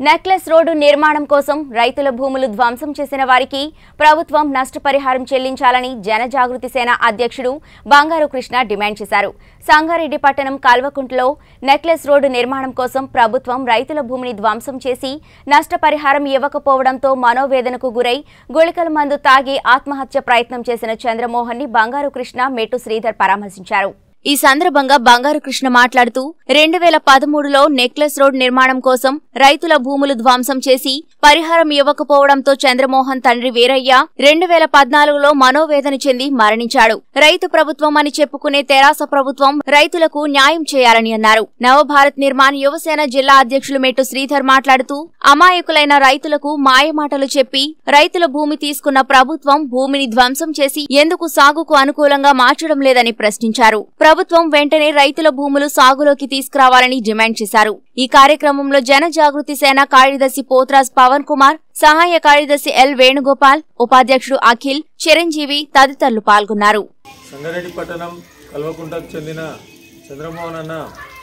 necklace road నిర్మాణం కోసం రైతుల భూములు ధ్వంసం చేసిన వారికి ప్రభుత్వం నష్టపరిహారం చెల్లించాలని జనజాగృతి సేన అధ్యక్షుడు బంగారు కృష్ణ డిమాండ్ చేశారు సంగారెడ్డి పట్టణం కల్వకుంటలో నెక్లెస్ రోడ్డు నిర్మాణం కోసం ప్రభుత్వం రైతుల భూమిని ధ్వంసం చేసి నష్టపరిహారం ఇవ్వకపోవడంతో మనోవేదనకు గురై గుళికల మందు తాగి ఆత్మహత్య ప్రయత్నం చేసిన చంద్రమోహన్ ని బంగారు కృష్ణ మెట్టు శ్రీధర్ పరామర్శించారు ఈ సందర్భంగా బంగారు కృష్ణ మాట్లాడుతూ రెండు వేల పదమూడులో నెక్లెస్ రోడ్ నిర్మాణం కోసం రైతుల భూములు ధ్వంసం చేసి పరిహారం ఇవ్వకపోవడంతో చంద్రమోహన్ తండ్రి వీరయ్య రెండు వేల పద్నాలుగులో మనోవేదన చెంది మరణించాడు రైతు ప్రభుత్వం అని చెప్పుకునే తెరాస ప్రభుత్వం రైతులకు న్యాయం చేయాలని అన్నారు నవభారత్ నిర్మాణ్ యువసేన జిల్లా అధ్యక్షులు మెట్టు శ్రీధర్ మాట్లాడుతూ అమాయకులైన రైతులకు మాయమాటలు చెప్పి రైతుల భూమి తీసుకున్న ప్రభుత్వం భూమిని ధ్వంసం చేసి ఎందుకు సాగుకు అనుకూలంగా మార్చడం లేదని ప్రశ్నించారు ప్రభుత్వం వెంటనే రైతుల భూములు సాగులోకి తీసుకురావాలని డిమాండ్ చేశారు ఈ కార్యక్రమంలో జన జాగృతి సేన కార్యదర్శి పోత్రాజ్ పవన్ కుమార్ సహాయ కార్యదర్శి ఎల్ వేణుగోపాల్ ఉపాధ్యక్షుడు అఖిల్ చిరంజీవి తదితరులు పాల్గొన్నారు సంగారెడ్డి పట్టణం కల్వకుంటకు చెందిన చంద్రమోహన్ అన్న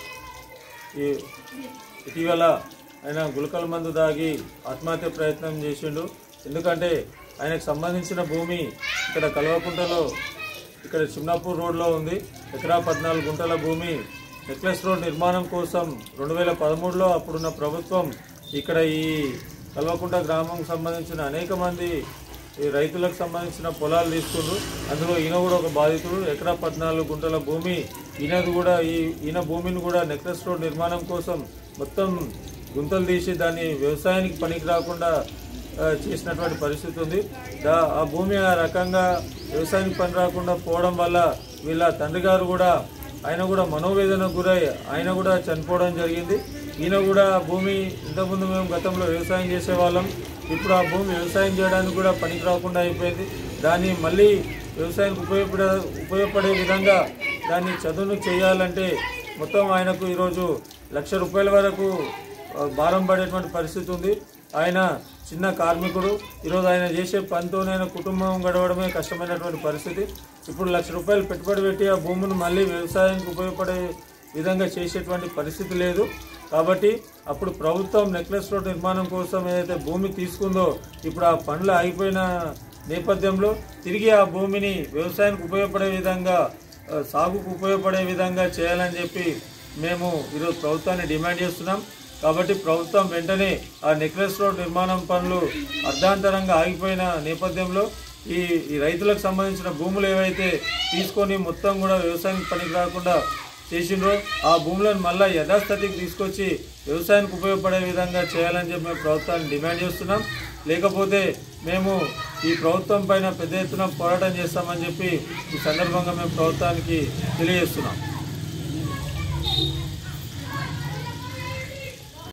ఈ ఇటీవల ఆయన గులకల మందు దాగి ఆత్మహత్య ప్రయత్నం చేసిండు ఎందుకంటే ఆయనకు సంబంధించిన భూమి ఇక్కడ కల్వకుంటలో ఇక్కడ చిమ్నాపూర్ రోడ్లో ఉంది ఎకరా పద్నాలుగు గుంటల భూమి నెక్లెస్ రోడ్ నిర్మాణం కోసం రెండు వేల పదమూడులో అప్పుడున్న ప్రభుత్వం ఇక్కడ ఈ కల్వకుంట గ్రామం సంబంధించిన అనేక మంది ఈ రైతులకు సంబంధించిన పొలాలు తీసుకుండ్రు అందులో ఈయన కూడా ఒక బాధితుడు ఎకరా పద్నాలుగు గుంటల భూమి ఈయనది కూడా ఈ ఈయన భూమిని కూడా నెక్లెస్ రోడ్ నిర్మాణం కోసం మొత్తం గుంతలు తీసి దాన్ని వ్యవసాయానికి పనికి రాకుండా ఆ, చేసినటువంటి పరిస్థితి ఉంది దా ఆ భూమి ఆ రకంగా వ్యవసాయానికి పని రాకుండా పోవడం వల్ల వీళ్ళ తండ్రి గారు కూడా ఆయన కూడా మనోవేదనకు గురై ఆయన కూడా చనిపోవడం జరిగింది ఈయన కూడా భూమి ఇంతకుముందు మేము గతంలో వ్యవసాయం చేసేవాళ్ళం ఇప్పుడు ఆ భూమి వ్యవసాయం చేయడానికి కూడా పనికి రాకుండా అయిపోయింది దాన్ని మళ్ళీ వ్యవసాయానికి ఉపయోగపడే ఉపయోగపడే విధంగా దాన్ని చదువును చేయాలంటే మొత్తం ఆయనకు ఈరోజు లక్ష రూపాయల వరకు ఆ, భారం పడేటువంటి పరిస్థితి ఉంది ఆయన చిన్న కార్మికుడు ఈరోజు ఆయన చేసే పనితోనే ఆయన కుటుంబం గడవడమే కష్టమైనటువంటి పరిస్థితి ఇప్పుడు లక్ష రూపాయలు పెట్టుబడి పెట్టి ఆ భూమిని మళ్ళీ వ్యవసాయానికి ఉపయోగపడే విధంగా చేసేటువంటి పరిస్థితి లేదు కాబట్టి అప్పుడు ప్రభుత్వం నెక్లెస్ రోడ్ నిర్మాణం కోసం ఏదైతే భూమి తీసుకుందో ఇప్పుడు ఆ పనులు ఆగిపోయిన నేపథ్యంలో తిరిగి ఆ భూమిని వ్యవసాయానికి ఉపయోగపడే విధంగా ఆ, సాగుకు ఉపయోగపడే విధంగా చేయాలని చెప్పి మేము ఈరోజు ప్రభుత్వాన్ని డిమాండ్ చేస్తున్నాం కాబట్టి ప్రభుత్వం వెంటనే ఆ నెక్లెస్ రోడ్ నిర్మాణం పనులు అర్ధాంతరంగా ఆగిపోయిన నేపథ్యంలో ఈ ఈ రైతులకు సంబంధించిన భూములు ఏవైతే తీసుకొని మొత్తం కూడా వ్యవసాయానికి పనికి రాకుండా చేసిండ్రో ఆ భూములను మళ్ళీ యథాస్థితికి తీసుకొచ్చి వ్యవసాయానికి ఉపయోగపడే విధంగా చేయాలని చెప్పి మేము ప్రభుత్వాన్ని డిమాండ్ చేస్తున్నాం లేకపోతే మేము ఈ ప్రభుత్వం పైన పెద్ద ఎత్తున పోరాటం చేస్తామని చెప్పి ఈ సందర్భంగా మేము ప్రభుత్వానికి తెలియజేస్తున్నాం